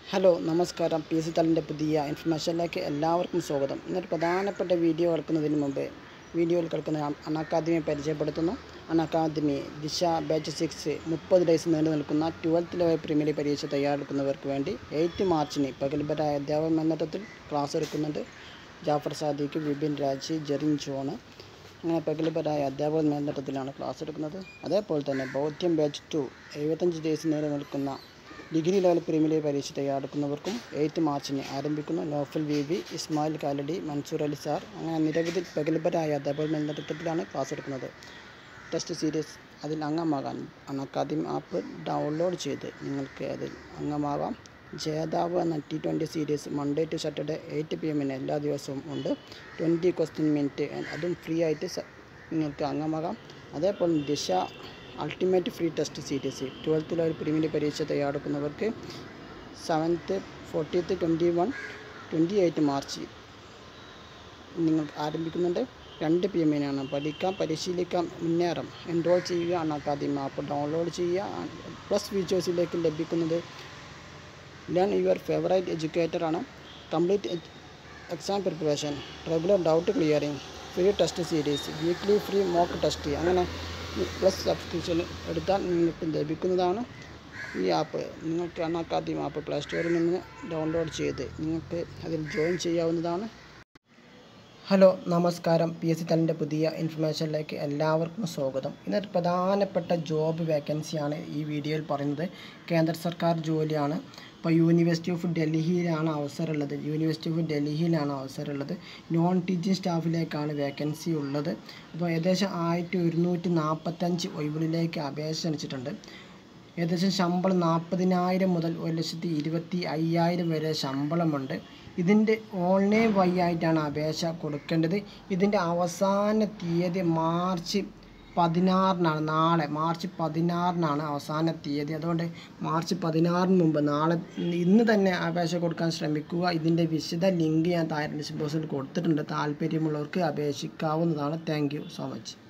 hello നമസ്കാരം P S C തലിൻ്റെ പുതിയ ഇൻഫർമേഷനിലേക്ക് എല്ലാവർക്കും സ്വാഗതം ഇന്നൊരു പ്രധാനപ്പെട്ട വീഡിയോ കേൾക്കുന്നതിന് മുമ്പ് വീഡിയോയിൽ കേൾക്കുന്ന അൺ അക്കാദമിയെ പരിചയപ്പെടുത്തുന്നു Unacademy Disha batch six മുപ്പത് ഡേയ്സ് നീണ്ടു നിൽക്കുന്ന ട്വൽത്ത് ലെവൽ പ്രീമിയർ പരീക്ഷ തയ്യാറെടുക്കുന്നവർക്ക് വേണ്ടി എയ്റ്റ് മാർച്ചിന് പകൽബരായ അധ്യാപക മേൽനോട്ടത്തിൽ ക്ലാസ് എടുക്കുന്നുണ്ട് ജാഫർ സാദിഖ് വിപിൻ രാജ് ജെറിൻ ജോണ് അങ്ങനെ പകൽബരായ അധ്യാപക മേൽനോട്ടത്തിലാണ് ക്ലാസ് എടുക്കുന്നത് അതേപോലെ തന്നെ ബൗദ്ധ്യം ബാച്ച് ടു എഴുപത്തഞ്ച് ഡേയ്സ് നീണ്ടു നിൽക്കുന്ന ഡിഗ്രി ലെവൽ പ്രീമിയർ പരീക്ഷ തയ്യാറെടുക്കുന്നവർക്കും എയ്ത്ത് മാർച്ചിന് ആരംഭിക്കുന്നു Noufal V V Ismail Kalady Mansoor Ali sir അങ്ങനെ നിരവധി പ്രഗത്ഭരായ അധ്യാപക മേൽനോട്ടത്തിലാണ് ക്ലാസ് എടുക്കുന്നത് ടെസ്റ്റ് സീരീസ് അതിൽ അംഗമാകാൻ അൺ അക്കാദമി ആപ്പ് ഡൗൺലോഡ് ചെയ്ത് നിങ്ങൾക്ക് അതിൽ അംഗമാകാം ജേതാവ് എന്ന T twenty series Monday to Saturday eight P എമ്മിന് എല്ലാ ദിവസവും ഉണ്ട് ട്വൻറ്റി ക്വസ്റ്റ്യൻ മിനിറ്റ് അതും ഫ്രീ ആയിട്ട് സ- നിങ്ങൾക്ക് അംഗമാകാം അതേപോലെ Disha ultimate free test series twelfth level premier പരീക്ഷ തയ്യാറെടുക്കുന്നവർക്ക് seventh fourteenth twenty one twenty eight March നിങ്ങൾക്ക് ആരംഭിക്കുന്നുണ്ട് രണ്ട് പി എമ്മിനാണ് പഠിക്കാം പരിശീലിക്കാം മുന്നേറാം എൻറോൾ ചെയ്യുക അൺ അക്കാദമി ആപ്പ് ഡൗൺലോഡ് ചെയ്യുക പ്ലസ് ഫീച്ചേഴ്സിലേക്ക് ലഭിക്കുന്നത് ലേൺ യുവർ ഫേവറേറ്റ് എഡ്യൂക്കേറ്റർ ആണ് complete exam preparation regular doubt clearing free test series weekly free mock test അങ്ങനെ പ്ലസ് സബ്സ്ക്രിപ്ഷൻ എടുത്താൽ നിങ്ങൾക്ക് ലഭിക്കുന്നതാണ് ഈ ആപ്പ് നിങ്ങൾക്ക് അൺ അക്കാദമി ആപ്പ് പ്ലേ സ്റ്റോറിൽ നിന്ന് ഡൗൺലോഡ് ചെയ്ത് നിങ്ങൾക്ക് അതിൽ ജോയിൻ ചെയ്യാവുന്നതാണ് ഹലോ നമസ്കാരം പി എസ് സി തലിൻ്റെ പുതിയ ഇൻഫർമേഷനിലേക്ക് എല്ലാവർക്കും സ്വാഗതം ഇന്നൊരു പ്രധാനപ്പെട്ട ജോബ് വേക്കൻസിയാണ് ഈ വീഡിയോയിൽ പറയുന്നത് കേന്ദ്ര സർക്കാർ ജോലിയാണ് ഇപ്പോൾ യൂണിവേഴ്സിറ്റി ഓഫ് ഡൽഹിയിലാണ് അവസരമുള്ളത് യൂണിവേഴ്സിറ്റി ഓഫ് ഡൽഹിയിലാണ് അവസരമുള്ളത് നോൺ ടീച്ചിങ് സ്റ്റാഫിലേക്കാണ് വേക്കൻസി ഉള്ളത് അപ്പോൾ ഏകദേശം ആയിരത്തി ഒരുന്നൂറ്റി നാൽപ്പത്തഞ്ച് ഒഴിവുകളിലേക്ക് അപേക്ഷ ക്ഷണിച്ചിട്ടുണ്ട് ഏകദേശം ശമ്പളം നാൽപ്പതിനായിരം മുതൽ ഒരു ലക്ഷത്തി ഇരുപത്തി അയ്യായിരം വരെ ശമ്പളമുണ്ട് ഇതിൻ്റെ ഓൺലൈൻ വഴി ആയിട്ടാണ് അപേക്ഷ കൊടുക്കേണ്ടത് ഇതിൻ്റെ അവസാന തീയതി മാർച്ച് പതിനാറിനാണ് നാളെ മാർച്ച് പതിനാറിനാണ് അവസാന തീയതി അതുകൊണ്ട് മാർച്ച് പതിനാറിന് മുമ്പ് നാളെ ഇന്ന് തന്നെ അപേക്ഷ കൊടുക്കാൻ ശ്രമിക്കുക ഇതിൻ്റെ വിശദ ലിങ്ക് ഞാൻ താഴെ ഡിസ്ക്രിപ്ഷനിൽ കൊടുത്തിട്ടുണ്ട് താല്പര്യമുള്ളവർക്ക് അപേക്ഷിക്കാവുന്നതാണ് താങ്ക് യു സോ മച്ച്